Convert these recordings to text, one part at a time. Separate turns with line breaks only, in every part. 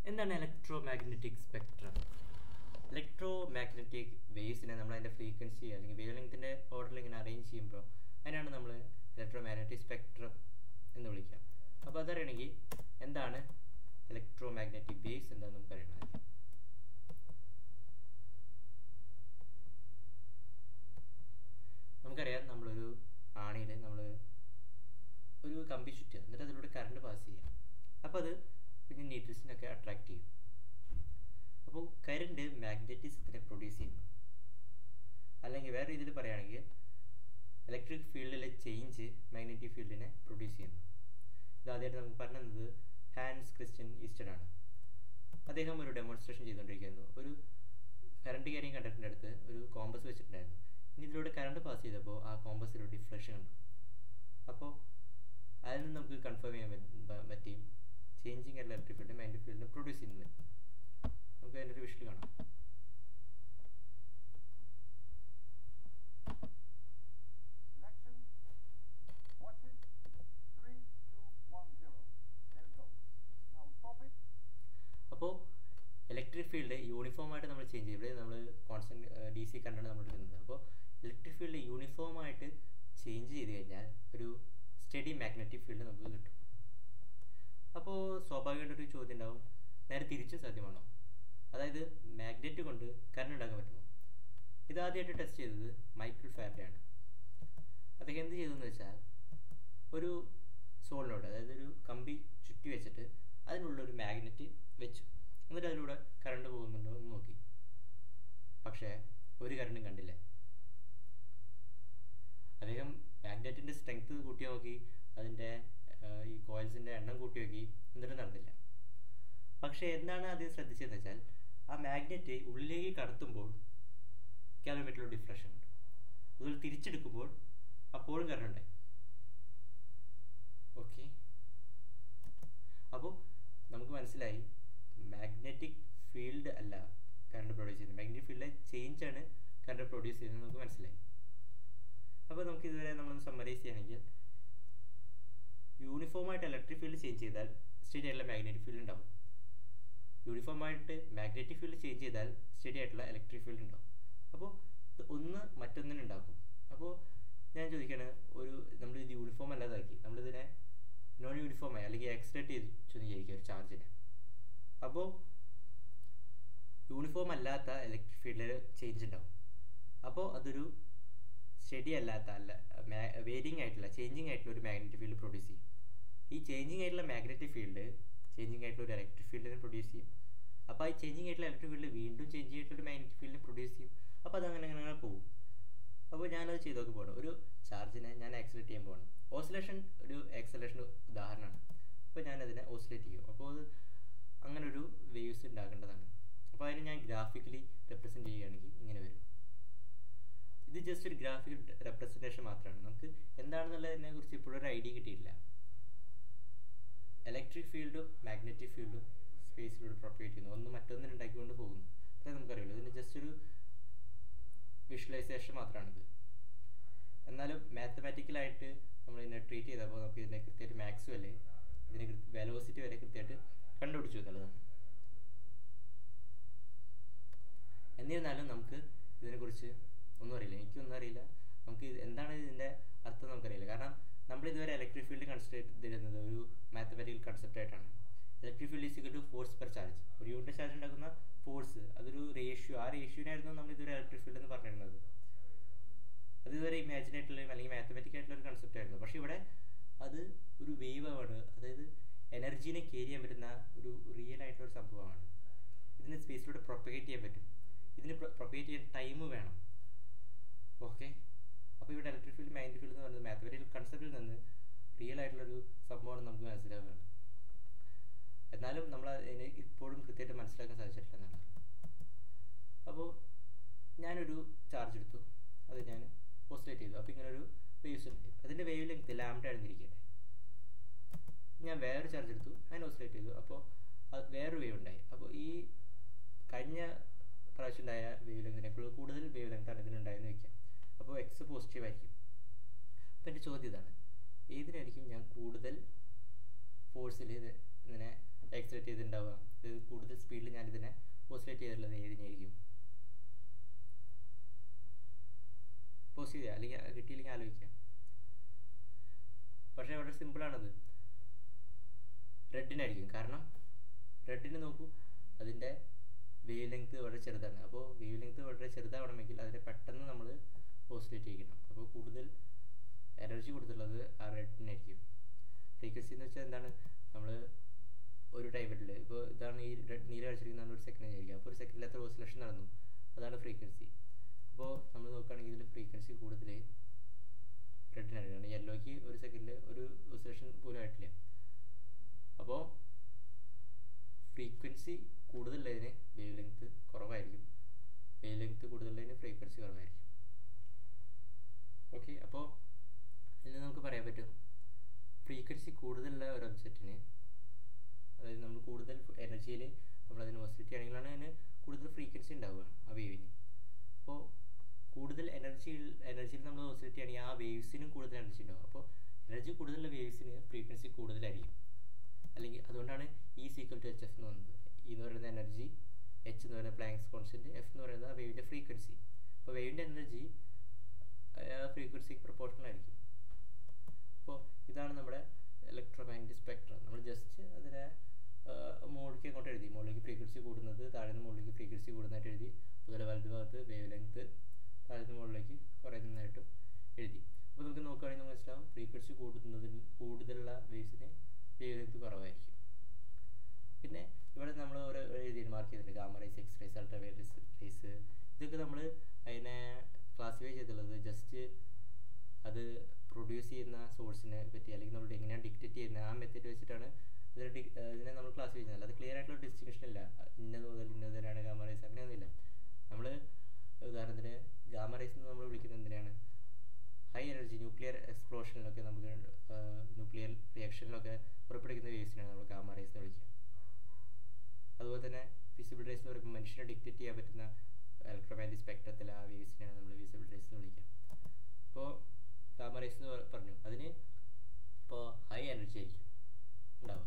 എന്താണ് electromagnetic spectrum electromagnetic വേവ്സിനെ നമ്മൾ അതിൻ്റെ ഫ്രീക്വൻസി അല്ലെങ്കിൽ വേവ് ലെങ്ത്തിൻ്റെ ഓർഡറിൽ ഇങ്ങനെ അറേഞ്ച് ചെയ്യുമ്പോൾ അതിനാണ് നമ്മൾ ഇലക്ട്രോ മാഗ്നറ്റിക് സ്പെക്ട്രം എന്ന് വിളിക്കുക അപ്പോൾ അതറിയണമെങ്കിൽ എന്താണ് ഇലക്ട്രോ മാഗ്നറ്റിക് വേവ്സ് എന്താണെന്ന് നമുക്ക് അറിയണം ആദ്യം നമുക്കറിയാം നമ്മളൊരു ആണിയിൽ നമ്മൾ ഒരു കമ്പി ചുറ്റുക എന്നിട്ട് അതിലൂടെ കറണ്ട് പാസ് ചെയ്യുക അപ്പോൾ അത് പിന്നെ നീഡിൽസിനൊക്കെ അട്രാക്ട് ചെയ്യും അപ്പോൾ കറണ്ട് മാഗ്നറ്റിസത്തിനെ പ്രൊഡ്യൂസ് ചെയ്യുന്നു അല്ലെങ്കിൽ വേറെ രീതിയിൽ പറയുകയാണെങ്കിൽ ഇലക്ട്രിക് ഫീൽഡിലെ ചേഞ്ച് മാഗ്നറ്റിക് ഫീൽഡിനെ പ്രൊഡ്യൂസ് ചെയ്യുന്നു ഇത് ആദ്യമായിട്ട് നമുക്ക് പറഞ്ഞത് ഹാൻസ് ക്രിസ്ത്യൻ ഈസ്റ്റർ ആണ് അദ്ദേഹം ഒരു ഡെമോൺസ്ട്രേഷൻ ചെയ്തുകൊണ്ടിരിക്കുന്നു ഒരു കറണ്ട് ക്യാരിങ് കണ്ടക്ടറിൻ്റെ അടുത്ത് ഒരു കോമ്പസ് വെച്ചിട്ടുണ്ടായിരുന്നു ഇനി ഇതിലൂടെ കറണ്ട് പാസ് ചെയ്തപ്പോൾ ആ കോമ്പസിലൂടെ ഡിഫ്ലക്ഷൻ കണ്ടു അപ്പോൾ അതിൽ നിന്ന് നമുക്ക് കൺഫേം ചെയ്യാൻ പറ്റും പറ്റിയും ചേഞ്ചിങ് ആയിട്ടുള്ള ഇലക്ട്രിക് ഫീൽഡ് മാഗ്നറ്റിക് ഫീൽഡിനെ പ്രൊഡ്യൂസ് ചെയ്യുന്നത് നമുക്ക് അതിൻ്റെ ഒരു വിഷ്വൽ കാണാം
Selection. Watch it. Three, two, one, zero. There it goes. Now stop it.
അപ്പോൾ ഇലക്ട്രിക് ഫീൽഡ് യൂണിഫോം ആയിട്ട് നമ്മൾ ചേഞ്ച് ചെയ്യും ഇവിടെ നമ്മൾ കോൺസ്റ്റന്റ് ഡി സി കറണ്ടാണ് നമ്മൾ എടുക്കുന്നത് അപ്പോൾ ഇലക്ട്രിക് ഫീൽഡ് യൂണിഫോം ആയിട്ട് ചേഞ്ച് ചെയ്ത് കഴിഞ്ഞാൽ ഒരു സ്റ്റഡി മാഗ്നറ്റിക് ഫീൽഡ് നമുക്ക് കിട്ടും അപ്പോൾ സ്വാഭാവികമായിട്ടൊരു ചോദ്യം ഉണ്ടാവും നേരെ തിരിച്ചു സാധ്യമാണോ അതായത് മാഗ്നറ്റ് കൊണ്ട് കറണ്ട് ഉണ്ടാക്കാൻ പറ്റുമോ ഇതാദ്യമായിട്ട് ടെസ്റ്റ് ചെയ്തത് മൈക്കിൾ ഫാബ്രയാണ് അദ്ദേഹം എന്ത് ചെയ്തതെന്ന് വെച്ചാൽ ഒരു സോളിനോട് അതായത് ഒരു കമ്പി ചുറ്റി വെച്ചിട്ട് അതിനുള്ള ഒരു മാഗ്നറ്റ് വെച്ചു എന്നിട്ട് അതിലൂടെ കറണ്ട് പോകുന്നുണ്ടോ എന്ന് നോക്കി പക്ഷേ ഒരു കറണ്ടും കണ്ടില്ല അദ്ദേഹം മാഗ്നറ്റിൻ്റെ സ്ട്രെങ്ത് കൂട്ടി നോക്കി അതിൻ്റെ ഈ കോയിൽസിൻ്റെ എണ്ണം കൂട്ടി നോക്കി എന്നിട്ട് നടന്നില്ല പക്ഷേ എന്താണ് ആദ്യം ശ്രദ്ധിച്ചതെന്ന് വെച്ചാൽ ആ മാഗ്നറ്റ് ഉള്ളിലേക്ക് കടത്തുമ്പോൾ കിലോമീറ്ററിൽ ഡിഫ്ലക്ഷൻ ഉണ്ട് അതുപോലെ തിരിച്ചെടുക്കുമ്പോൾ അപ്പോഴും കറണ്ട് ഉണ്ടായി ഓക്കെ അപ്പോൾ നമുക്ക് മനസ്സിലായി മാഗ്നറ്റിക് ഫീൽഡ് അല്ല കറണ്ട് പ്രൊഡ്യൂസ് ചെയ്യുന്നത് മാഗ്നറ്റിക് ഫീൽഡിലെ ചേഞ്ച് ആണ് കറണ്ട് പ്രൊഡ്യൂസ് ചെയ്യുന്നത് നമുക്ക് മനസ്സിലായി അപ്പോൾ നമുക്ക് ഇതുവരെ നമ്മളൊന്ന് സമ്മറൈസ് ചെയ്യുകയാണെങ്കിൽ യൂണിഫോമായിട്ട് ഇലക്ട്രിക് ഫീൽഡ് ചേഞ്ച് ചെയ്താൽ സ്റ്റഡി ആയിട്ടുള്ള മാഗ്നറ്റിക് ഫീൽഡ് ഉണ്ടാവും യൂണിഫോമായിട്ട് മാഗ്നറ്റിക് ഫീൽഡ് ചേഞ്ച് ചെയ്താൽ സ്റ്റഡി ആയിട്ടുള്ള ഇലക്ട്രിക് ഫീൽഡ് ഉണ്ടാവും അപ്പോൾ ഒന്ന് മറ്റൊന്നിന് ഉണ്ടാക്കും അപ്പോൾ ഞാൻ ചോദിക്കുകയാണ് ഒരു നമ്മൾ ഇത് യൂണിഫോം അല്ലാതാക്കി നമ്മളിതിനെ നോൺ യൂണിഫോം ആയി അല്ലെങ്കിൽ എക്സ്ട്രേറ്റ് ചെയ്ത് വിചാരിക്കുക ഒരു ചാർജിനെ അപ്പോൾ യൂണിഫോം അല്ലാത്ത ഇലക്ട്രിക് ഫീൽഡിൽ ചേഞ്ച് ഉണ്ടാവും അപ്പോൾ അതൊരു സ്റ്റഡി അല്ലാത്ത അല്ല വേരിങ് ആയിട്ടുള്ള ചേഞ്ചിങ് ആയിട്ടുള്ള ഒരു മാഗ്നറ്റിക് ഫീൽഡ് പ്രൊഡ്യൂസ് ചെയ്യും ഈ ചേഞ്ചിങ് ആയിട്ടുള്ള മാഗ്നറ്റിക് ഫീൽഡ് ചേഞ്ചിങ് ആയിട്ടുള്ള ഒരു ഇലക്ട്രിക് ഫീൽഡിനെ പ്രൊഡ്യൂസ് ചെയ്യും അപ്പോൾ ഈ ചേഞ്ചിങ് ആയിട്ടുള്ള ഇലക്ട്രിക് ഫീൽഡ് വീണ്ടും ചേഞ്ച് ആയിട്ടുള്ള ഒരു മാഗ്നറ്റിക് ഫീൽഡിനെ പ്രൊഡ്യൂസ് ചെയ്യും അപ്പോൾ അത് അങ്ങനെ അങ്ങനെ അങ്ങനെ പോകും അപ്പോൾ ഞാനത് ചെയ്ത് നോക്കി പോകണം ഒരു ചാർജിനെ ഞാൻ ആക്സിലേറ്റ് ചെയ്യാൻ പോകണം ഓസിലേഷൻ ഒരു ആക്സലേഷൻ ഉദാഹരണമാണ് അപ്പോൾ ഞാനതിനെ ഓസിലേറ്റ് ചെയ്യും അപ്പോൾ അത് അങ്ങനെ ഒരു വേവ്സ് ഉണ്ടാക്കേണ്ടതാണ് അപ്പോൾ അതിനെ ഞാൻ ഗ്രാഫിക്കലി റെപ്രസെൻറ്റ് ചെയ്യുകയാണെങ്കിൽ ഇങ്ങനെ വരും ഇത് ജസ്റ്റ് ഒരു ഗ്രാഫിക്കൽ റെപ്രസെൻറ്റേഷൻ മാത്രമാണ് നമുക്ക് എന്താണെന്നുള്ളതിനെ കുറിച്ച് ഇപ്പോഴും ഒരു ഐഡിയ കിട്ടിയില്ല ഇലക്ട്രിക് ഫീൽഡും മാഗ്നറ്റിക് ഫീൽഡും സ്പേസിലൂടെ പ്രൊപ്പറേറ്റ് ചെയ്യുന്നു ഒന്ന് മറ്റൊന്നിന് ഉണ്ടാക്കിക്കൊണ്ട് പോകുന്നു അത്രേ നമുക്കറിയുള്ളൂ ഇതിന് ജസ്റ്റ് ഒരു വിഷ്വലൈസേഷൻ മാത്രമാണിത് എന്നാലും മാത്തമാറ്റിക്കലായിട്ട് നമ്മൾ ഇതിനെ ട്രീറ്റ് ചെയ്തപ്പോൾ നമുക്ക് ഇതിനെ കൃത്യമായിട്ട് മാക്സ് വരെ ഇതിന് വെലോസിറ്റി വരെ കൃത്യമായിട്ട് കണ്ടുപിടിച്ചു എന്നുള്ളതാണ് എന്നിരുന്നാലും നമുക്ക് ഇതിനെക്കുറിച്ച് ഒന്നും അറിയില്ല എനിക്കൊന്നും അറിയില്ല നമുക്ക് ഇത് എന്താണ് ഇതിൻ്റെ അർത്ഥം നമുക്കറിയില്ല കാരണം നമ്മൾ ഇതുവരെ ഇലക്ട്രിക് ഫീൽഡ് കൺസിഡർ ചെയ്തിരുന്നത് ഒരു മാത്തമാറ്റിക്കൽ കൺസെപ്റ്റ് ആയിട്ടാണ് electric field is to force per charge ഒരു യൂണിറ്റ് ചാർജ് ഉണ്ടാക്കുന്ന ഫോഴ്സ് അതൊരു റേഷ്യോ ആ റേഷ്യോനായിരുന്നു നമ്മൾ ഇതുവരെ ഇലക്ട്രിക് ഫീൽഡ് എന്ന് പറഞ്ഞിരുന്നത് അത് ഇതുവരെ ഇമാജിൻ ആയിട്ടുള്ള അല്ലെങ്കിൽ മാത്തമാറ്റിക് ആയിട്ടുള്ള ഒരു കൺസെപ്റ്റ് ആയിരുന്നു പക്ഷെ ഇവിടെ അത് ഒരു വേവ് ആണ് അതായത് എനർജീനെ കെയർ ചെയ്യാൻ പറ്റുന്ന ഒരു റിയൽ ആയിട്ടുള്ള ഒരു സംഭവമാണ് ഇതിന് സ്പേസിലൂടെ പ്രൊപ്പഗേറ്റ് ചെയ്യാൻ പറ്റും ഇതിന് പ്രൊപ്പഗേറ്റ് ചെയ്യാൻ ടൈം വേണം ഓക്കെ അപ്പോൾ ഇവിടെ ഇലക്ട്രിക് ഫീൽഡ് മാഗ്നറ്റിക് ഫീൽഡ് എന്ന് പറയുന്നത് മാത്തമാറ്റിക്കൽ കൺസെപ്റ്റിൽ നിന്ന് റിയൽ ആയിട്ടുള്ളൊരു സംഭവമാണ് നമുക്ക് മനസ്സിലാവുകയാണ് എന്നാലും നമ്മൾ അതിനെ ഇപ്പോഴും കൃത്യമായിട്ട് മനസ്സിലാക്കാൻ സാധിച്ചിട്ടില്ല എന്നാണ് അപ്പോൾ ഞാനൊരു ചാർജ് എടുത്തു അത് ഞാൻ ഓസിലേറ്റ് ചെയ്തു അപ്പോൾ ഇങ്ങനെ ഒരു വേവ്സ് ഉണ്ട് അതിൻ്റെ വേവ് ലെങ്ത് ലാംഡ ആയിരുന്നിരിക്കട്ടെ ഞാൻ വേറൊരു ചാർജ് എടുത്തു അതിനെ ഓസിലേറ്റ് ചെയ്തു അപ്പോൾ അത് വേറൊരു വേവ് ഉണ്ടായി അപ്പോൾ ഈ കഴിഞ്ഞ പ്രാവശ്യം ഉണ്ടായ വേവ് ലെങ്തിനേക്കാൾ കൂടുതൽ വേവ് ലെങ്താണ് ഇതിനുണ്ടായെന്ന് വയ്ക്കാം അപ്പോൾ എക്സ് പോസിറ്റീവ് ആയിരിക്കും അപ്പോൾ എൻ്റെ ചോദ്യം ഇതാണ് ഏതിനായിരിക്കും ഞാൻ കൂടുതൽ ഫോഴ്സിൽ ഇത് ഇങ്ങനെ എക്സൈറ്റ് ചെയ്തിട്ടുണ്ടാവുക ഇത് കൂടുതൽ സ്പീഡിൽ ഞാനിതിനെ ഓസിലേറ്റ് ചെയ്തിട്ടുള്ളത് ഏതിനായിരിക്കും പോസ് ചെയ്യുക അല്ലെങ്കിൽ കിട്ടിയില്ലെങ്കിൽ ആലോചിക്കുക പക്ഷേ വളരെ സിമ്പിളാണത് റെഡിനായിരിക്കും കാരണം റെഡിന് നോക്കൂ അതിൻ്റെ വേവ് ലെങ്ത് വളരെ ചെറുതാണ് അപ്പോൾ വേവ് ലെങ്ത് വളരെ ചെറുതാവണമെങ്കിൽ അതിനെ പെട്ടെന്ന് നമ്മൾ ഓസിലേറ്റ് ചെയ്യണം അപ്പോൾ കൂടുതൽ എനർജി കൊടുത്തുള്ളത് ആ റെഡിനായിരിക്കും ഫ്രീക്വൻസി എന്ന് വെച്ചാൽ എന്താണ് നമ്മൾ ഒരു ടൈമിൽ ഇപ്പോൾ ഇതാണ് ഈ റെഡ് നീല കളിച്ചിരിക്കുന്ന ഒരു സെക്കൻഡ് ആയിരിക്കും അപ്പോൾ ഒരു സെക്കൻഡിൽ എത്ര ഓസിലേഷൻ നടന്നു അതാണ് ഫ്രീക്വൻസി അപ്പോൾ നമ്മൾ നോക്കുകയാണെങ്കിൽ ഇതിൽ ഫ്രീക്വൻസി കൂടുതൽ റെഡിനാണ് കാരണം യെല്ലോയ്ക്ക് ഒരു സെക്കൻഡിൽ ഒരു ഓസിലേഷൻ പോലും ആയിട്ടില്ല അപ്പോൾ ഫ്രീക്വൻസി കൂടുതലുള്ളതിന് വേവ് ലെങ്ത് കുറവായിരിക്കും വേവ് ലെങ്ത് കൂടുതലുള്ളതിന് ഫ്രീക്വൻസി കുറവായിരിക്കും ഓക്കെ അപ്പോൾ ഇതിൽ നമുക്ക് പറയാൻ പറ്റും ഫ്രീക്വൻസി കൂടുതലുള്ള ഒരു ഒബ്ജക്റ്റിന് അതായത് നമ്മൾ കൂടുതൽ എനർജിയിൽ നമ്മൾ അതിന് ഓസിലിറ്റി ആണെങ്കിലാണ് അതിന് കൂടുതൽ ഫ്രീക്വൻസി ഉണ്ടാവുക ആ വേവിന് അപ്പോൾ കൂടുതൽ എനർജി എനർജിയിൽ നമ്മൾ ഓസിലിറ്റി ആണെങ്കിൽ ആ വേവ്സിനും കൂടുതൽ എനർജി ഉണ്ടാവും അപ്പോൾ എനർജി കൂടുതലുള്ള വേവ്സിന് ഫ്രീക്വൻസി കൂടുതലായിരിക്കും അല്ലെങ്കിൽ അതുകൊണ്ടാണ് ഈ സീക്വൽ ടു എച്ച് എഫ് എന്ന് വന്നത് ഇ എന്ന് പറയുന്ന എനർജി എച്ച് എന്ന് പറയുന്ന പ്ലാങ്സ് കോൺസ്റ്റൻറ്റ് എഫ് എന്ന് പറയുന്നത് ആ വേവിൻ്റെ ഫ്രീക്വൻസി അപ്പോൾ വേവിൻ്റെ എനർജി ഫ്രീക്വൻസിക്ക് പ്രൊപ്പോർഷണൽ ആയിരിക്കും അപ്പോൾ ഇതാണ് നമ്മുടെ ഇലക്ട്രോമാഗ്നറ്റിക് സ്പെക്ട്രം നമ്മൾ ജസ്റ്റ് അതിനെ മുകളിലേക്ക് അങ്ങോട്ട് എഴുതി മുകളിലേക്ക് ഫ്രീക്വൻസി കൂടുന്നത് താഴെ നിന്ന് മുകളിലേക്ക് ഫ്രീക്വൻസി കൂടുന്നതായിട്ട് എഴുതി അതുപോലെ വലത് ഭാഗത്ത് വേവ് ലെങ്ത് താഴെ നിന്ന് മുകളിലേക്ക് കുറയുന്നതായിട്ടും എഴുതി അപ്പോൾ നമുക്ക് നോക്കുകയാണെങ്കിൽ നമുക്ക് മനസ്സിലാവും ഫ്രീക്വൻസി കൂടുന്നതിൽ കൂടുതലുള്ള വേവ്സിന് വേവ് ലെങ്ത് കുറവായിരിക്കും പിന്നെ ഇവിടെ നമ്മൾ ഓരോ എഴുതിയിട്ട് മാർക്ക് ചെയ്തിട്ടുണ്ട് gamma rays X rays ultraviolet rays ഇതൊക്കെ നമ്മൾ അതിനെ ക്ലാസിഫൈ ചെയ്തിട്ടുള്ളത് ജസ്റ്റ് അത് പ്രൊഡ്യൂസ് ചെയ്യുന്ന സോഴ്സിനെ പറ്റി അല്ലെങ്കിൽ നമ്മൾ എങ്ങനെയാണ് ഡിക്റ്റേറ്റ് ചെയ്യുന്നത് ആ മെത്തേഡ് വെച്ചിട്ടാണ് ഇതിനെ ഡി ഇതിനെ നമ്മൾ ക്ലാസിഫൈ ചെയ്യുന്നത് അത് ക്ലിയർ ആയിട്ടുള്ള ഡിസ്റ്റിങ്ഷൻ ഇല്ല ഇന്നത് മുതൽ ഇന്നത് വരെയാണ് ഗാമ റൈസ് അങ്ങനെയൊന്നുമില്ല നമ്മൾ ഉദാഹരണത്തിന് ഗാമ റൈസ് എന്ന് നമ്മൾ വിളിക്കുന്നത് എന്തിനാണ് ഹൈ എനർജി ന്യൂക്ലിയർ എക്സ്പ്ലോഷനിലൊക്കെ നമുക്ക് ന്യൂക്ലിയർ റിയാക്ഷനിലൊക്കെ പുറപ്പെടുവിക്കുന്ന വേവ്സിനാണ് നമ്മൾ ഗാമ റൈസ് എന്ന് വിളിക്കുക അതുപോലെ തന്നെ വിസിബിൾ റേസ് എന്ന് പറയുമ്പോൾ മനുഷ്യനെ ഡിക്റ്റേറ്റ് ചെയ്യാൻ പറ്റുന്ന ഇലക്ട്രോമാഗ്നറ്റിക് സ്പെക്ട്രത്തിൽ ആ വേവ്സിനെയാണ് നമ്മൾ വിസിബിൾ റേസ് എന്ന് വിളിക്കുക ഇപ്പോൾ ഗാമ റേസ് എന്ന് പറഞ്ഞു അതിന് ഇപ്പോൾ ഹൈ എനർജി ആയിരിക്കും ഉണ്ടാവുക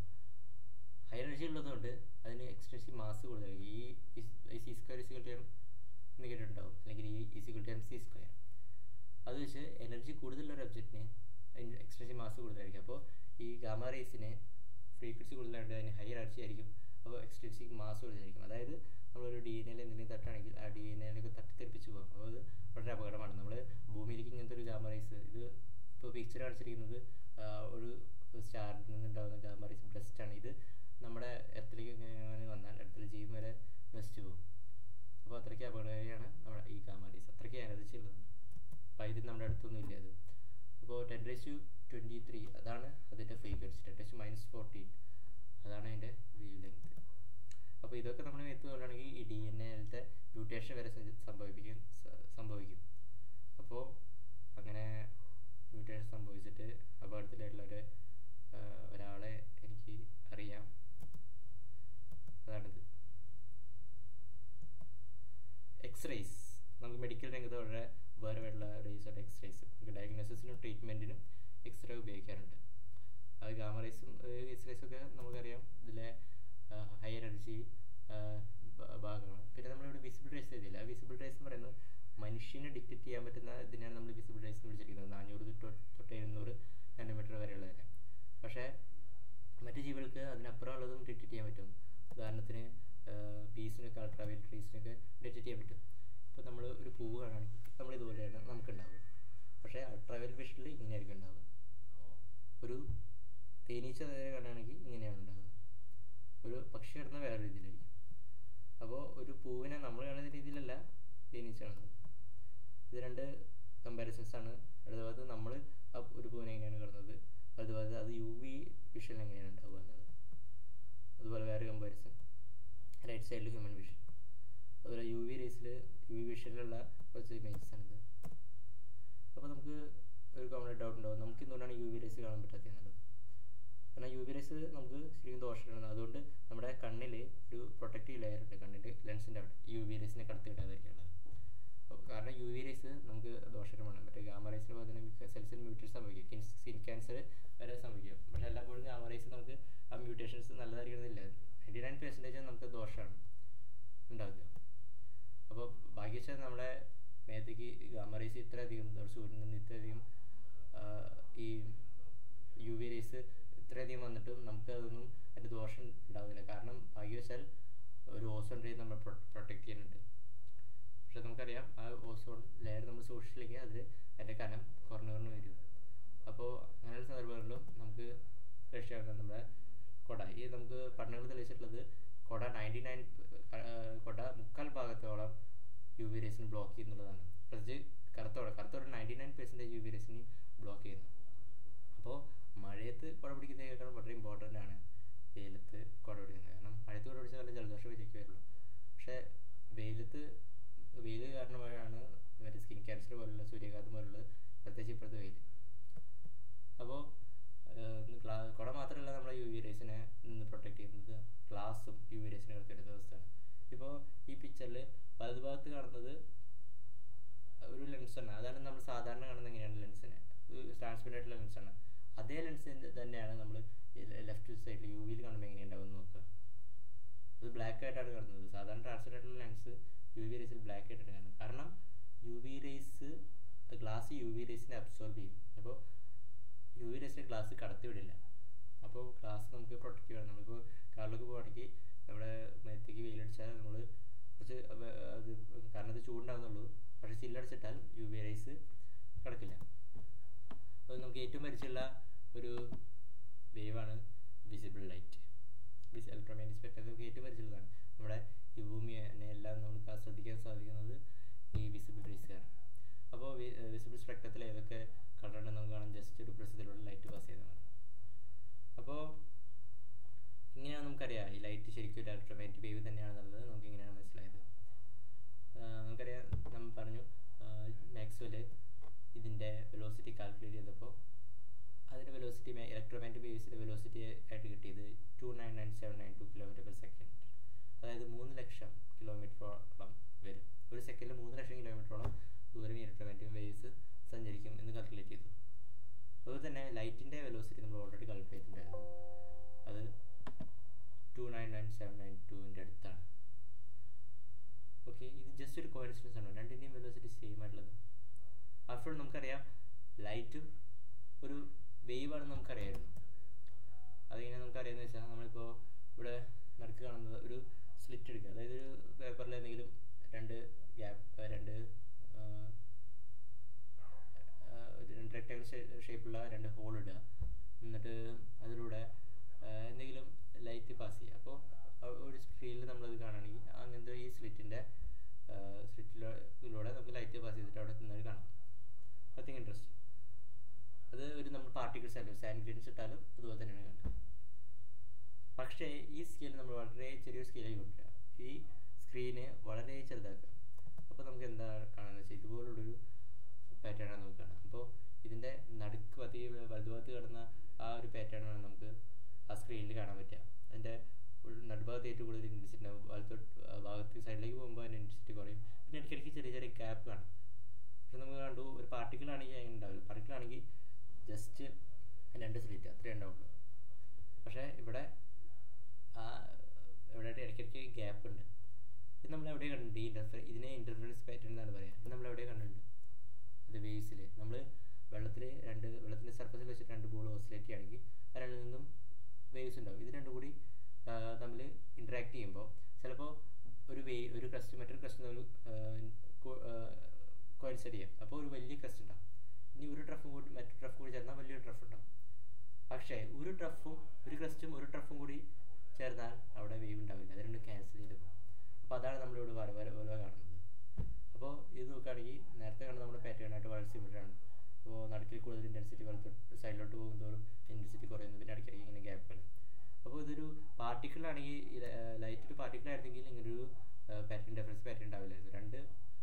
ഹൈ എനർജി ഉള്ളതുകൊണ്ട് അതിന് എക്സ്റ്റൻസീവ് മാസ് കൂടുതലായിരിക്കും ഈ ഈ C square is equal to M എന്ന് കേട്ടിട്ടുണ്ടാവും അല്ലെങ്കിൽ ഈ is equal to M C square അത് വെച്ച് എനർജി കൂടുതലുള്ള ഒരു ഒബ്ജക്റ്റിന് അതിന് എക്സ്റ്റൻസീവ് മാസ് കൂടുതലായിരിക്കും അപ്പോൾ ഈ ഗാമ റേസിന് ഫ്രീക്വൻസി കൂടുതലായിട്ട് അതിന് ഹൈ എനർജി ആയിരിക്കും അപ്പോൾ എക്സ്റ്റൻസീവ് മാസ് കൂടുതലായിരിക്കും അതായത് നമ്മളൊരു ഡി എൻ എയിൽ എന്തെങ്കിലും തട്ടാണെങ്കിൽ ആ ഡി എൻ എയിലൊക്കെ തട്ടിത്തെറിപ്പിച്ച് പോകും അപ്പോൾ അത് വളരെ അപകടമാണ് നമ്മൾ ഭൂമിയിലേക്ക് ഇങ്ങനത്തെ ഒരു ഗാമ റേസ് ഇത് ഇപ്പോൾ പിക്ചർ കാണിച്ചിരിക്കുന്നത് ഒരു സ്റ്റാറിൽ നിന്നുണ്ടാകുന്ന ഗാമ റേസ് ബ്രസ്റ്റ് ആണ് ഇത് നമ്മുടെ എർത്തിലേക്ക് ഇങ്ങനെ വന്നാൽ അടുത്തുള്ള ജീവൻ വരെ നശിച്ചു പോകും അപ്പോൾ അത്രയ്ക്ക് അപകടകാരിയാണ് നമ്മുടെ ഈ ഗാമ റേസ് അത്രയ്ക്ക് എനർജി ഉള്ളതാണ് അപ്പോൾ ഇത് നമ്മുടെ അടുത്തൊന്നും ഇല്ല അത് അപ്പോൾ ten raise to twenty three അതാണ് അതിൻ്റെ frequency ten raise minus fourteen അതാണ് അതിൻ്റെ വേവ് ലെങ്ത് അപ്പോൾ ഇതൊക്കെ നമ്മൾ എത്തുകയാണെങ്കിൽ ഈ ഡി എൻ എയിലത്തെ മ്യൂട്ടേഷൻ വരെ സംഭവിപ്പിക്കും സംഭവിക്കും അപ്പോൾ അങ്ങനെ മ്യൂട്ടേഷൻ സംഭവിച്ചിട്ട് അപകടത്തിലായിട്ടുള്ള ഒരു ഒരാളെ എനിക്ക് അറിയാം അതാണിത് എക്സ്റേസ് നമുക്ക് മെഡിക്കൽ രംഗത്ത് വളരെ ഉപകാരമായിട്ടുള്ള റേസ് ആണ് എക്സ്റേസ് നമുക്ക് ഡയഗ്നോസിസിനും ട്രീറ്റ്മെൻറ്റിനും എക്സ്റേ ഉപയോഗിക്കാറുണ്ട് അത് ഗാമ റേസും എക്സ്റേസും ഒക്കെ നമുക്കറിയാം ഇതിലെ ഹൈ എനർജി ഭാഗമാണ് പിന്നെ നമ്മളിവിടെ വിസിബിൾ റേസ് ചെയ്തില്ല ആ വിസിബിൾ റേസ് എന്ന് പറയുന്നത് മനുഷ്യനെ ഡിക്റ്റേറ്റ് ചെയ്യാൻ പറ്റുന്ന ഇതിനാണ് നമ്മൾ വിസിബിൾ റേസ് എന്ന് വിളിച്ചിരിക്കുന്നത് നാനൂറ് തൊട്ട് എഴുന്നൂറ് നാനോമീറ്റർ വരെയുള്ളതിന് പക്ഷേ മറ്റു ജീവികൾക്ക് അതിനപ്പുറം ഉള്ളതും ഡിക്റ്റേറ്റ് ചെയ്യാൻ പറ്റും ഉദാഹരണത്തിന് ബീസിനൊക്കെ അൾട്രാവയൽ ട്രീസിനൊക്കെ ഡിക്റ്റേറ്റ് ചെയ്യാൻ പറ്റും ഇപ്പോൾ നമ്മൾ ഒരു പൂവ് കാണുകയാണെങ്കിൽ നമ്മൾ ഇതുപോലെയാണ് നമുക്കുണ്ടാവുക പക്ഷേ അൾട്രാവയൽ വിഷനിൽ ഇങ്ങനെയായിരിക്കും ഉണ്ടാവുക ഒരു തേനീച്ച കാണുകയാണെങ്കിൽ ഇങ്ങനെയാണ് ഉണ്ടാവുക ഒരു പക്ഷി കിടന്ന വേറെ രീതിയിലായിരിക്കും അപ്പോൾ ഒരു പൂവിനെ നമ്മൾ കാണുന്ന രീതിയിലല്ല തേനീച്ച കാണുന്നത് ഇത് രണ്ട് കമ്പാരിസൺസ് ആണ് അടുത്ത നമ്മൾ ഒരു പൂവിനെ എങ്ങനെയാണ് കാണുന്നത് അതുപോലെ അത് യു വി വിഷൻ എങ്ങനെയാണ് ഉണ്ടാവുക എന്നുള്ളത് അതുപോലെ വേറെ കമ്പാരിസൺ റൈറ്റ് സൈഡിൽ ഹ്യൂമൻ വിഷൻ അതുപോലെ യു വി റേസിൽ യു വി വിഷനിലുള്ള കുറച്ച് ഇമേജസ് ആണിത് അപ്പോൾ നമുക്ക് ഒരു കോമൺ ഡൗട്ട് ഉണ്ടാവും നമുക്ക് എന്തുകൊണ്ടാണ് യു വി റേസ് കാണാൻ പറ്റാത്തത് എന്നുള്ളത് കാരണം യു വി റേസ് നമുക്ക് ശരിക്കും ദോഷമാണ് അതുകൊണ്ട് നമ്മുടെ കണ്ണിൽ ഒരു പ്രൊട്ടക്റ്റീവ് ലെയർ ഉണ്ട് കണ്ണിൻ്റെ ലെൻസിൻ്റെ അവിടെ യു വി റേസിനെ കടത്തി വിടാതിരിക്കാനുള്ളത് കാരണം യു വി റേസ് നമുക്ക് ദോഷകരമാണ് മറ്റേ ഗാമ റേസിന് പോലെ തന്നെ സെൽസിൽ മ്യൂട്ടേഷൻ സംഭവിക്കും സ്കിൻ ക്യാൻസർ വരെ സംഭവിക്കും പക്ഷേ എല്ലായ്പ്പോഴും ഗാമ റേസ് നമുക്ക് ആ മ്യൂട്ടേഷൻസ് നല്ലതായിരിക്കണമെന്നില്ല നയൻറ്റി നയൻ പെർസെൻറ്റേജ് നമുക്ക് ദോഷമാണ് ഉണ്ടാക്കുക അപ്പോൾ ഭാഗ്യവശാൽ നമ്മുടെ മേത്തേക്ക് ഗാമറേസ് ഇത്രയധികം സൂര്യനിൽ നിന്ന് ഇത്രയധികം ആ, ഈ യു വി റേസ് ഇത്രയധികം വന്നിട്ടും നമുക്ക് അതൊന്നും അതിൻ്റെ ദോഷം ഉണ്ടാവില്ല കാരണം ഭാഗ്യവശാൽ ഒരു ഓസോൺ റേ നമ്മൾ പ്രൊട്ടക്ട് ചെയ്യുന്നുണ്ട് പക്ഷെ നമുക്കറിയാം ആ ഓസോൺ ലെയർ നമ്മൾ സൂക്ഷിച്ചില്ലെങ്കിൽ അതിൽ അതിൻ്റെ കനം കുറഞ്ഞു കുറഞ്ഞു വരും അപ്പോൾ അങ്ങനെയുള്ള സന്ദർഭങ്ങളിലും നമുക്ക് രക്ഷയാക്കാം നമ്മുടെ കൊട ഈ നമുക്ക് പഠനങ്ങൾ തെളിയിച്ചിട്ടുള്ളത് കൊട നയൻറ്റി നയൻ കൊട മുക്കാൽ ഭാഗത്തോളം യു വി റേസിന് ബ്ലോക്ക് ചെയ്യുന്നുള്ളതാണ് പ്രത്യേകിച്ച് കറുത്തോട കറുത്തോട ninety nine percentage U V റേസിനെയും ബ്ലോക്ക് ചെയ്യുന്നു അപ്പോൾ മഴയത്ത് കുട പിടിക്കുന്നതിനേക്കാളും വളരെ ഇമ്പോർട്ടൻ്റ് ആണ് വെയിലത്ത് കുട പിടിക്കുന്നത് കാരണം മഴയത്ത് കുട പിടിച്ചാൽ വല്ല ജലദോഷം വരികയൊക്കെ വരുള്ളൂ പക്ഷേ വെയിലത്ത് വെയിൽ കാരണമായാണ് മറ്റേ സ്കിൻ ക്യാൻസർ പോലുള്ള സൂര്യാഘാതം പോലുള്ള പ്രത്യേകിച്ച് ഇപ്പോഴത്തെ വെയിൽ അപ്പോൾ കുട മാത്രമല്ല നമ്മളെ യു വി റേസിനെ നിന്ന് പ്രൊട്ടക്ട് ചെയ്യുന്നത് ഗ്ലാസും യു വി റേസിനെ കടത്തിയെടുത്ത അവസ്ഥയാണ് ഇപ്പോൾ ഈ പിക്ചറിൽ വലതുഭാഗത്ത് കാണുന്നത് ഒരു ലെൻസാണ് അതാണ് നമ്മൾ സാധാരണ കാണുന്ന എങ്ങനെയാണ് ലെൻസിനെ ട്രാൻസ്പെറൻ്റ് ആയിട്ടുള്ള ലെൻസാണ് അതേ ലെൻസ് തന്നെയാണ് നമ്മൾ ലെഫ്റ്റ് സൈഡിൽ യു വിയിൽ കാണുമ്പോൾ എങ്ങനെയുണ്ടാവും എന്ന് നോക്കുക അത് ബ്ലാക്ക് ആയിട്ടാണ് കാണുന്നത് സാധാരണ ട്രാൻസ്പെറൻ്റ് ആയിട്ടുള്ള ലെൻസ് യു വി റേസിൽ ബ്ലാക്ക് ആയിട്ടാണ് കാണുന്നത് കാരണം U V rays glass U V റേസിനെ അബ്സോർബ് ചെയ്യും അപ്പോൾ യു വി റേസിനെ ഗ്ലാസ് കടത്തിവിടില്ല അപ്പോൾ ഗ്ലാസ് നമുക്ക് പ്രൊട്ടക്റ്റ് ചെയ്യണം നമ്മളിപ്പോൾ കാറിലൊക്കെ പോവുകയാണെങ്കിൽ നമ്മുടെ മേത്തേക്ക് വെയിലടിച്ചാൽ നമ്മൾ കുറച്ച് അവ- അത് കാരണം അത് ചൂടുണ്ടാവുന്നുള്ളൂ പക്ഷേ ചില്ലടിച്ചിട്ടാൽ യു വി റേസ് കിടക്കില്ല അപ്പോൾ നമുക്ക് ഏറ്റവും പരിചയമുള്ള ഒരു വേവാണ് വിസിബിൾ ലൈറ്റ് വിസ് ഇലക്ട്രോമാഗ്നറ്റിക് സ്പെക്ട്രം നമുക്ക് ഏറ്റവും പരിചയമുള്ളതാണ് നമ്മുടെ ഈ ഭൂമിയെ തന്നെ എല്ലാം നമുക്ക് ആസ്വദിക്കാൻ സാധിക്കുന്നത് ഈ വിസിബിൾ റേസുകാരാണ് അപ്പോൾ വിസിബിൾ സ്പെക്ട്രത്തിൽ ഏതൊക്കെ കളറുണ്ടെന്ന് നമുക്ക് കാണാം ജസ്റ്റ് ഒരു പ്രസിദ്ധത്തിലൂടെ ലൈറ്റ് പാസ് ചെയ്താൽ മതി അപ്പോൾ ഇങ്ങനെയാണ് നമുക്കറിയാം ഈ ലൈറ്റ് ശരിക്കും ഒരു ഇലക്ട്രോമാഗ്നറ്റിക് വേവ് തന്നെയാണെന്നുള്ളത് നമുക്ക് ഇങ്ങനെയാണ് മനസ്സിലായത് ആഹ് നമുക്കറിയാം നമ്മൾ പറഞ്ഞു മാക്സ്വെല് ഇതിൻ്റെ വെലോസിറ്റി കാൽക്കുലേറ്റ് ചെയ്തപ്പോൾ അതിൻ്റെ വെലോസിറ്റി ഇലക്ട്രോമാഗ്നറ്റിക് വേവ്സിൻ്റെ വെലോസിറ്റി ആയിട്ട് കിട്ടിയത് two nine nine seven nine two kilometre per second അതായത് മൂന്ന് ലക്ഷം കിലോമീറ്ററോളം വരും ഒരു സെക്കൻഡിൽ മൂന്ന് ലക്ഷം കിലോമീറ്ററോളം ദൂരം ഇലക്ട്രോമാഗ്നറ്റിക് വേവ്സ് സഞ്ചരിക്കും എന്ന് കാൽക്കുലേറ്റ് ചെയ്തു അതുപോലെ തന്നെ ലൈറ്റിൻ്റെ വെലോസിറ്റി നമ്മൾ ഓൾറെഡി കാൽക്കുലേറ്റ് ചെയ്തിട്ടുണ്ടായിരുന്നു അത് two nine nine seven nine ടുവിൻ്റെ അടുത്താണ് ഓക്കെ ഇത് ജസ്റ്റ് ഒരു കോയിൻസിഡൻസ് ആണ് രണ്ടിൻ്റെയും വെലോസിറ്റി സെയിം ആയിട്ടുള്ളത് അപ്പോൾ നമുക്കറിയാം ലൈറ്റും ഒരു വേവ് ആണെന്ന് നമുക്കറിയായിരുന്നു അതിങ്ങനെ നമുക്കറിയാമെന്ന് വെച്ചാൽ നമ്മളിപ്പോൾ ഇവിടെ നടുക്ക് കാണുന്നത് ഒരു സ്ലിറ്റ് എടുക്കുക അതായത് ഒരു പേപ്പറിൽ എന്തെങ്കിലും രണ്ട് ഗ്യാപ്പ് രണ്ട് ആ, ആ, ഒരു രണ്ട് റെക്ടാങ്കിൾ ഷേപ്പുള്ള രണ്ട് ഹോൾ ഇടുക എന്നിട്ട് അതിലൂടെ ആ, എന്തെങ്കിലും ലൈറ്റ് പാസ് ചെയ്യുക അപ്പോൾ ഒരു സ്ക്രീനിൽ നമ്മളത് കാണുകയാണെങ്കിൽ അങ്ങനത്തെ ഈ സ്ലിറ്റിൻ്റെ സ്ലിറ്റിലൂടെ നമുക്ക് ലൈറ്റ് പാസ് ചെയ്തിട്ട് അവിടെ നിന്നത് കാണാം നത്തിങ് ഇൻട്രസ്റ്റിംഗ് അത് ഒരു നമ്മൾ പാർട്ടിക്കിൾസ് ആയാലും സാൻഡ് ഗ്രീൻസ് ഇട്ടാലും അതുപോലെ തന്നെയാണ് കണ്ടത് പക്ഷേ ഈ സ്കെയിൽ നമ്മൾ വളരെ ചെറിയ സ്കെയിലായി കൊണ്ടുവരിക ഈ സ്ക്രീന് വളരെ ചെറുതാക്കുക അപ്പോൾ നമുക്ക് എന്താ കാണാന്ന് വെച്ചാൽ ഇതുപോലുള്ളൊരു പാറ്റേൺ ആണ് നമുക്ക് കാണാം അപ്പോൾ ഇതിൻ്റെ നടുക്ക് പതി വലതുഭാഗത്ത് കിടന്ന ആ ഒരു പാറ്റേൺ ആണ് നമുക്ക് ആ സ്ക്രീനിൽ കാണാൻ പറ്റുക അതിൻ്റെ ഒരു നടുഭാഗത്ത് ഏറ്റവും കൂടുതൽ ഇൻറ്റൻസിറ്റി ഉണ്ടാവും വലത്തോട്ട് ആ ഭാഗത്ത് സൈഡിലേക്ക് പോകുമ്പോൾ അതിൻ്റെ ഇൻറ്റൻസിറ്റി കുറയും പിന്നെ ഇടയ്ക്കിടയ്ക്ക് ചെറിയ ചെറിയ ഗ്യാപ്പ് കാണും പക്ഷെ നമുക്ക് കണ്ടു ഒരു പാർട്ടിക്കിൾ ആണെങ്കിൽ അങ്ങനെ ഉണ്ടാവില്ല പാർട്ടിക്കിൾ ആണെങ്കിൽ ജസ്റ്റ് രണ്ട് സ്ലിറ്റ് അത്രേ ഉണ്ടാവുള്ളൂ പക്ഷേ ഇവിടെ ആ ഇവിടെ ഇടയ്ക്കിടയ്ക്ക് ഗ്യാപ്പ് ഉണ്ട് ഇത് നമ്മൾ എവിടെ കണ്ടിട്ടുണ്ട് ഈ ഇൻ്റർഫെ ഇതിനെ ഇൻ്റർഫറൻസ് പാറ്റേൺ എന്നാണ് പറയുക ഇത് നമ്മൾ എവിടെ കണ്ടിട്ടുണ്ട് അത് വേവ്സിൽ നമ്മൾ വെള്ളത്തിൽ രണ്ട് വെള്ളത്തിൻ്റെ സർഫസിൽ വെച്ചിട്ട് രണ്ട് ബോൾ ഓസിലേറ്റ് ചെയ്യുകയാണെങ്കിൽ ആ രണ്ടിൽ നിന്നും വേവ്സ് ഉണ്ടാവും ഇത് രണ്ടും കൂടി തമ്മിൽ ഇൻറ്ററാക്ട് ചെയ്യുമ്പോൾ ചിലപ്പോൾ ഒരു വേ ഒരു ക്രസ്റ്റ് മറ്റൊരു ക്രസ്റ്റ് തമ്മിൽ കോയിൻസൈഡ് ചെയ്യാം അപ്പോൾ ഒരു വലിയ ക്രസ്റ്റ് ഉണ്ടാവും ഇനി ഒരു ട്രഫും കൂടി മറ്റൊരു ട്രഫ് കൂടി ചേർന്നാൽ വലിയൊരു ട്രഫ് ഉണ്ടാവും പക്ഷേ ഒരു ട്രഫും ഒരു ക്രസ്റ്റും ഒരു ട്രഫും കൂടി ചേർന്നാൽ അവിടെ വേവ് ഉണ്ടാവില്ല അത് രണ്ടും ക്യാൻസൽ ചെയ്ത് പോകും അപ്പോൾ അതാണ് നമ്മളിവിടെ വര വര വര കാണുന്നത് അപ്പോൾ ഇത് നോക്കുകയാണെങ്കിൽ നേരത്തെ കണ്ട നമ്മുടെ പാറ്റേൺ ആയിട്ട് വളരെ സിമിലർ ആണ് ഇപ്പോൾ നടുക്കിൽ കൂടുതൽ ഇൻറ്റൻസിറ്റി വലത്തോട്ട് സൈഡിലോട്ട് പോകുന്നതോറും ഇൻറ്റൻസിറ്റി കുറയുന്നു പിന്നെ ഇടയ്ക്കിടയ്ക്ക് ഇങ്ങനെ ഗ്യാപ്പുകൾ അപ്പോൾ ഇതൊരു പാർട്ടിക്കിൾ ആണെങ്കിൽ ലൈറ്റ് ഒരു പാർട്ടിക്കിൾ ആയിരുന്നെങ്കിൽ ഇങ്ങനൊരു പാറ്റേൺ ഡിഫറൻസ് പാറ്റേൺ ഉണ്ടാവില്ലായിരുന്നു രണ്ട്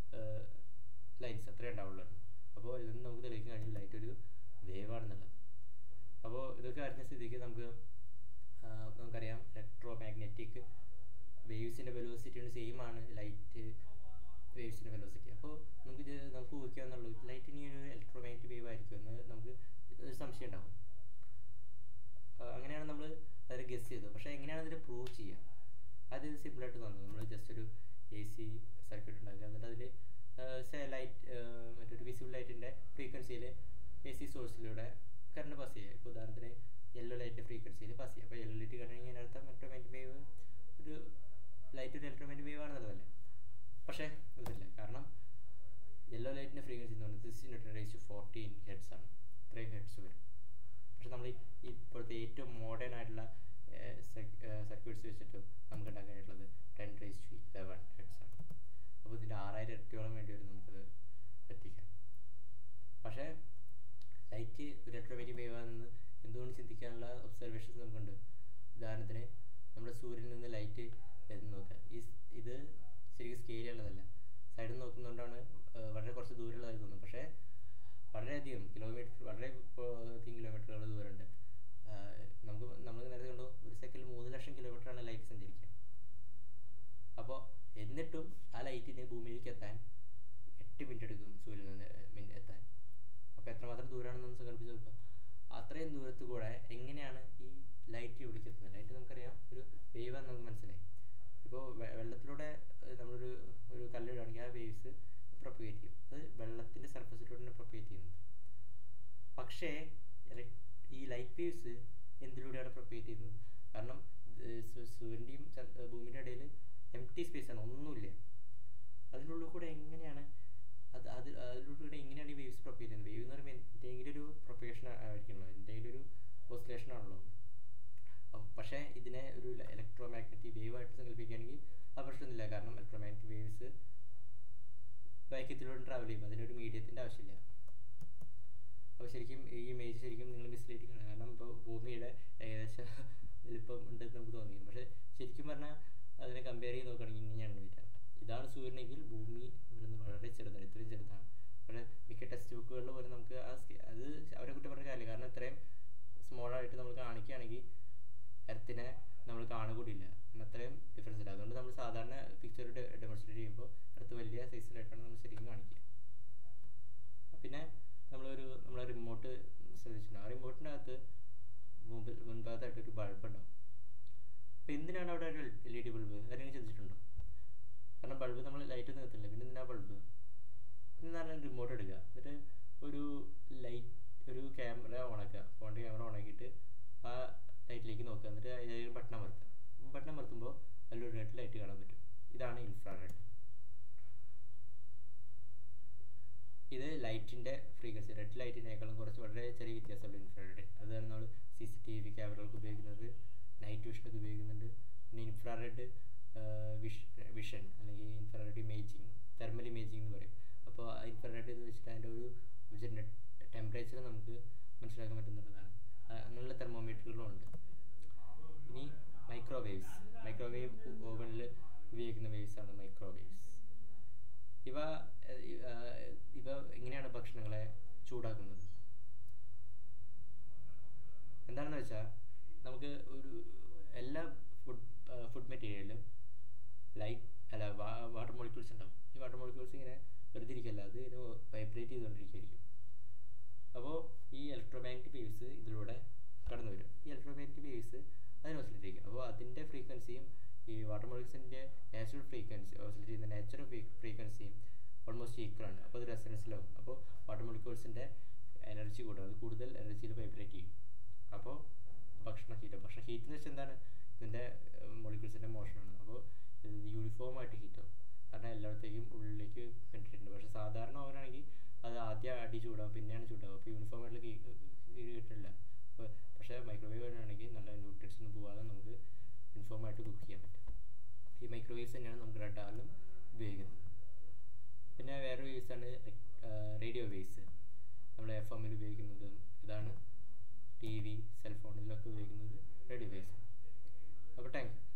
ലൈൻസ് അത്രേ ഉണ്ടാവുള്ളായിരുന്നു അപ്പോൾ ഇതിൽ നിന്ന് നമുക്ക് തെളിയിക്കാൻ കഴിയും ലൈറ്റ് ഒരു വേവ് ആണെന്നുള്ളത് അപ്പോൾ ഇതൊക്കെ അറിഞ്ഞ സ്ഥിതിക്ക് നമുക്ക് ആ, നമുക്കറിയാം ഇലക്ട്രോ മാഗ്നറ്റിക് വേവ്സിൻ്റെ വെലോസിറ്റിയുടെ സെയിം ആണ് ലൈറ്റ് വേവ്സിൻ്റെ വെലോസിറ്റി അപ്പോൾ നമുക്ക് ഇത് നമുക്ക് ഊഹിക്കാന്നുള്ളൂ ലൈറ്റ് ഇനി ഒരു ഇലക്ട്രോ മാഗ്നറ്റിക് വേവ് ആയിരിക്കും എന്ന് നമുക്ക് ഒരു സംശയം ഉണ്ടാവും ആ, അങ്ങനെയാണ് നമ്മൾ അതിൽ ഗസ് ചെയ്തത് പക്ഷേ എങ്ങനെയാണ് ഇതിൽ പ്രൂവ് ചെയ്യുക ആദ്യം ഇത് സിമ്പിളായിട്ട് തോന്നുന്നു നമ്മൾ ജസ്റ്റ് ഒരു എ സി സർക്യൂട്ട് ഉണ്ടാക്കുക എന്നിട്ട് അതിൽ ലൈറ്റ് മറ്റൊരു വിസിബിൾ ലൈറ്റിൻ്റെ ഫ്രീക്വൻസിയിൽ എ സി സോഴ്സിലൂടെ കറണ്ട് പാസ് ചെയ്യുക ഇപ്പോൾ ഉദാഹരണത്തിന് യെല്ലോ ലൈറ്റിൻ്റെ ഫ്രീക്വൻസിയിൽ പാസ് ചെയ്യുക അപ്പോൾ യെല്ലോ ലൈറ്റ് കണ്ടെങ്കിൽ അതിനർത്ഥം ഇലക്ട്രോമാഗ്നറ്റിക് വേവ് ഒരു ലൈറ്റ് ഒരു ഇലക്ട്രോമാഗ്നറ്റിക് വേവ് ആണെന്നുള്ളതല്ലേ പക്ഷേ ഇതില്ല കാരണം യെല്ലോ ലൈറ്റിൻ്റെ ഫ്രീക്വൻസി എന്ന് പറയുന്നത് sixteen ten raise to fourteen hertz ആണ് ഇത്രയും ഹെഡ്സ് വരും പക്ഷെ നമ്മൾ ഈ ഇപ്പോഴത്തെ ഏറ്റവും മോഡേൺ ആയിട്ടുള്ള സർക്യൂട്ട്സ് വെച്ചിട്ട് നമുക്ക് ഉണ്ടാക്കാനായിട്ടുള്ളത് ten raise to eleven hertz ആണ് അപ്പോൾ ഇതിൻ്റെ ആറായിരം ഇരട്ടിയോളം വേണ്ടി വരും നമുക്കത് എത്തിക്കാൻ പക്ഷേ ലൈറ്റ് ഒരു ഇലക്ട്രോമാഗ്നറ്റിക് വേവ് ആണെന്ന് എന്തുകൊണ്ട് ചിന്തിക്കാനുള്ള ഒബ്സർവേഷൻസ് നമുക്കുണ്ട് ഉദാഹരണത്തിന് നമ്മുടെ സൂര്യനിൽ നിന്ന് ലൈറ്റ് വരുന്ന നോക്കുക ഈ സ് ഇത് ശരിക്കും സ്കെയിൽ ഉള്ളതല്ല സൈഡിൽ നിന്ന് നോക്കുന്നതുകൊണ്ടാണ് ഏഹ്, വളരെ കുറച്ച് ദൂരമുള്ളതായി തോന്നുന്നത് പക്ഷേ വളരെയധികം കിലോമീറ്റർ വളരെ ഇപ്പോൾ അധികം കിലോമീറ്ററുകൾ ദൂരമുണ്ട് ആഹ്, നമുക്ക് നമ്മൾ നേരത്തെ കണ്ടു ഒരു സെക്കൻഡിൽ മൂന്ന് ലക്ഷം കിലോമീറ്ററാണ് ലൈറ്റ് സഞ്ചരിക്കുക അപ്പോൾ എന്നിട്ടും ആ ലൈറ്റിന് ഭൂമിയിലേക്ക് എത്താൻ എട്ട് മിനിറ്റ് എടുക്കും സൂര്യനിൽ നിന്ന് മിൻ- എത്താൻ അപ്പോൾ എത്രമാത്രം ദൂരമാണെന്ന് സങ്കല്പിച്ച് നോക്കുക അത്രയും ദൂരത്ത് കൂടെ എങ്ങനെയാണ് ഈ ലൈറ്റ് ഇവിടേക്ക് എത്തുന്നത് ലൈറ്റ് നമുക്കറിയാം ഒരു വേവാന്ന് നമുക്ക് മനസ്സിലായി ഇപ്പോൾ വെള്ളത്തിലൂടെ ഏഹ്, നമ്മളൊരു ഒരു കല്ലിടുകയാണെങ്കിൽ ആ വേവ്സ് പ്രൊപ്പഗേറ്റ് ചെയ്യും അത് വെള്ളത്തിൻ്റെ സർഫസിലൂടെയാണ് പ്രൊപ്പഗേറ്റ് ചെയ്യുന്നത് പക്ഷേ elec- ഈ ലൈറ്റ് വേവ്സ് എന്തിലൂടെയാണ് പ്രൊപ്പഗേറ്റ് ചെയ്യുന്നത് കാരണം ഏഹ്, സു- സൂര്യൻ്റെയും ചന്ദ്- ഏഹ്, ഭൂമിയുടെ ഇടയിൽ എം ടി സ്പേസ് ആണ് ഒന്നുമില്ല അതിനുള്ളിൽ കൂടെ എങ്ങനെയാണ് അത് അത് അതിലൂടെ എങ്ങനെയാണ് ഈ വേവ്സ് പ്രൊപ്പഗേറ്റ് ചെയ്യുന്നത് വേവ് എന്ന് പറയുമ്പോൾ എന്തെങ്കിലും ഒരു പ്രൊപ്പഗേഷൻ ആയിരിക്കണല്ലോ എന്തെങ്കിലും ഒരു ഓസിലേഷൻ ആണല്ലോ അപ്പൊ പക്ഷേ ഇതിനെ ഒരു ഇലക്ട്രോ മാഗ്നറ്റിക് വേവ് ആയിട്ട് സങ്കല്പിക്കുകയാണെങ്കിൽ ആ പ്രശ്നമൊന്നുമില്ല കാരണം ഇലക്ട്രോ മാഗ്നറ്റിക് വേവ്സ് വാക്യത്തിലൂടെ ട്രാവൽ ചെയ്യും അതിനൊരു മീഡിയത്തിൻ്റെ ആവശ്യമില്ല അപ്പോൾ ശരിക്കും ഈ ഇമേജ് ശരിക്കും നിങ്ങൾ മിസ്ലീഡിംഗ് ആണ് കാരണം ഇപ്പോൾ ഭൂമിയുടെ ഏകദേശം വലിപ്പം ഉണ്ടെന്ന് നമുക്ക് തോന്നി പക്ഷേ ശരിക്കും പറഞ്ഞാൽ അതിനെ കമ്പയർ ചെയ്ത് നോക്കുകയാണെങ്കിൽ ഇങ്ങനെയാണ് വരിക ഇതാണ് സൂര്യനെങ്കിൽ ഭൂമി വരുന്നത് വളരെ ചെറുതാണ് ഇത്രയും ചെറുതാണ് പക്ഷേ മിക്ക ടെക്സ്റ്റ് ബുക്കുകളിൽ പോലും നമുക്ക് ആ സ്കെ- അത് അവരെ കുറ്റം പറഞ്ഞ കാര്യമില്ല കാരണം ഇത്രയും സ്മോൾ ആയിട്ട് നമ്മൾ കാണിക്കുകയാണെങ്കിൽ എർത്തിനെ നമ്മൾ കാണുകൂടില്ല കാരണം അത്രയും ഡിഫറൻസ് ഇല്ല അതുകൊണ്ട് നമ്മൾ സാധാരണ പിക്ചർ ഡെമോൺസ്ട്രേറ്റ് ചെയ്യുമ്പോൾ എർത്ത് വലിയ സൈസിലായിട്ടാണ് നമ്മൾ ശരിക്കും കാണിക്കുക പിന്നെ നമ്മളൊരു നമ്മളെ റിമോട്ട് ശ്രദ്ധിച്ചിട്ടുണ്ടോ ആ റിമോട്ടിനകത്ത് മുമ്പിൽ മുൻഭാഗത്തായിട്ട് ഒരു ബൾബ് ഉണ്ടാവും അപ്പോൾ എന്തിനാണ് അവിടെ ഒരു എൽ ഇ ഡി ബൾബ് ആരെങ്കിലും ചിന്തിച്ചിട്ടുണ്ടോ കാരണം ബൾബ് നമ്മൾ ലൈറ്റ് നിർത്തില്ല പിന്നെ എന്തിനാ ബൾബ് പിന്നെ എന്താണ് റിമോട്ട് എടുക്കുക എന്നിട്ട് ഒരു ലൈറ്റ് ഒരു ക്യാമറ ഓണാക്കുക ഫോണിൻ്റെ ക്യാമറ ഓണാക്കിയിട്ട് ആ ലൈറ്റിലേക്ക് നോക്കുക എന്നിട്ട് അതിൽ ബട്ടൺ അമർത്തുക ബട്ടൺ അമർത്തുമ്പോൾ അതിലൊരു റെഡ് ലൈറ്റ് കാണാൻ പറ്റും ഇതാണ് ഇൻഫ്രാറെഡ് ഇത് ലൈറ്റിൻ്റെ ഫ്രീക്വൻസി റെഡ് ലൈറ്റിനേക്കാളും കുറച്ച് വളരെ ചെറിയ വ്യത്യാസമുള്ള ഇൻഫ്രാറെഡ് അതാണ് നമ്മൾ സി സി ടി വി ക്യാമറകൾക്ക് ഉപയോഗിക്കുന്നത് നൈറ്റ് വിഷനൊക്കെ ഉപയോഗിക്കുന്നുണ്ട് പിന്നെ ഇൻഫ്രാറെഡ് വിഷ് വിഷൻ അല്ലെങ്കിൽ ഇൻഫ്രാറെഡ് ഇമേജിങ് തെർമൽ ഇമേജിങ് എന്ന് പറയും അപ്പോൾ ഇൻഫ്രാറെഡ് എന്ന് വെച്ചിട്ട് അതിൻ്റെ ഒരു ടെമ്പറേച്ചർ നമുക്ക് മനസ്സിലാക്കാൻ പറ്റുന്നുള്ളതാണ് ആ, അങ്ങനെയുള്ള തെർമോമീറ്ററുകളും ഉണ്ട് ഇനി മൈക്രോവേവ്സ് മൈക്രോവേവ് ഓവനിൽ ഉപയോഗിക്കുന്ന വേവ്സ് ആണ് മൈക്രോവേവ്സ് ഇവ ഏഹ്, ഇ- ആഹ്, ഇവ എങ്ങനെയാണ് ഭക്ഷണങ്ങളെ ചൂടാക്കുന്നത് എന്താണെന്ന് വെച്ചാൽ നമുക്ക് ഒരു എല്ലാ ഫുഡ് ഫുഡ് മെറ്റീരിയലിലും ലൈറ്റ് അല്ല വാട്ടർ മോളിക്യൂൾസ് ഉണ്ടാവും ഈ വാട്ടർ മോളിക്യൂൾസ് ഇങ്ങനെ വെറുതെ ഇരിക്കല്ല അത് ഇങ്ങനെ വൈബ്രേറ്റ് ചെയ്തുകൊണ്ടിരിക്കുകയായിരിക്കും അപ്പോൾ ഈ ഇലക്ട്രോമാഗ്നറ്റിക് വേവ്സ് ഇതിലൂടെ കടന്നു വരും ഈ ഇലക്ട്രോമാഗ്നറ്റിക് വേവ്സ് അതിന് ഓസിലേറ്റ് ചെയ്യും അപ്പോൾ അതിൻ്റെ ഫ്രീക്വൻസിയും ഈ വാട്ടർ മോളിക്യൂൾസിൻ്റെ നാച്ചുറൽ ഫ്രീക്വൻസി ഓസിലേറ്റ് ചെയ്യുന്ന നാച്ചുറൽ ഫ്രീക്വൻസിയും ഓൾമോസ്റ്റ് ഈക്വൽ ആണ് അപ്പോൾ അത് റെസനൻസിലാവും അപ്പോൾ വാട്ടർ മോളിക്യൂൾസിൻ്റെ എനർജി കൂടും അത് കൂടുതൽ എനർജിയിൽ വൈബ്രേറ്റ് ചെയ്യും അപ്പോൾ ഭക്ഷണ ഹീറ്റ് ഭക്ഷണ ഹീറ്റ് എന്ന് വെച്ചാൽ എന്താണ് ഇതിൻ്റെ മോളിക്യൂൾസിൻ്റെ മോഷനാണ് അപ്പോൾ ഇത് യൂണിഫോം ആയിട്ട് ഹീറ്റ് ആവും കാരണം എല്ലായിടത്തേക്കും ഉള്ളിലേക്ക് പെൻട്രേറ്റ് ഉണ്ട് പക്ഷേ സാധാരണ ഓവനാണെങ്കിൽ അത് ആദ്യം അടി ചൂടാവും പിന്നെയാണ് ചൂടാവും അപ്പോൾ യൂണിഫോം ആയിട്ട് കിട്ടില്ല അപ്പോൾ പക്ഷേ മൈക്രോവേവ് ആണെങ്കിൽ നല്ല ന്യൂട്രിയൻസ് ഒന്നും പോവാതെ നമുക്ക് യൂണിഫോം ആയിട്ട് കുക്ക് ചെയ്യാൻ പറ്റും ഈ മൈക്രോവേവ്സ് തന്നെയാണ് നമുക്ക് റഡാറിലും ഉപയോഗിക്കുന്നത് പിന്നെ വേറെ വേവ്സ് ആണ് റേഡിയോ വേവ്സ് നമ്മൾ എഫ് എമ്മിൽ ഉപയോഗിക്കുന്നതും ഇതാണ് ടി വി സെൽഫോൺ ഇതിലൊക്കെ ഉപയോഗിക്കുന്നത് റേഡിയോ വേവ്സ് അപ്പോൾ താങ്ക് യു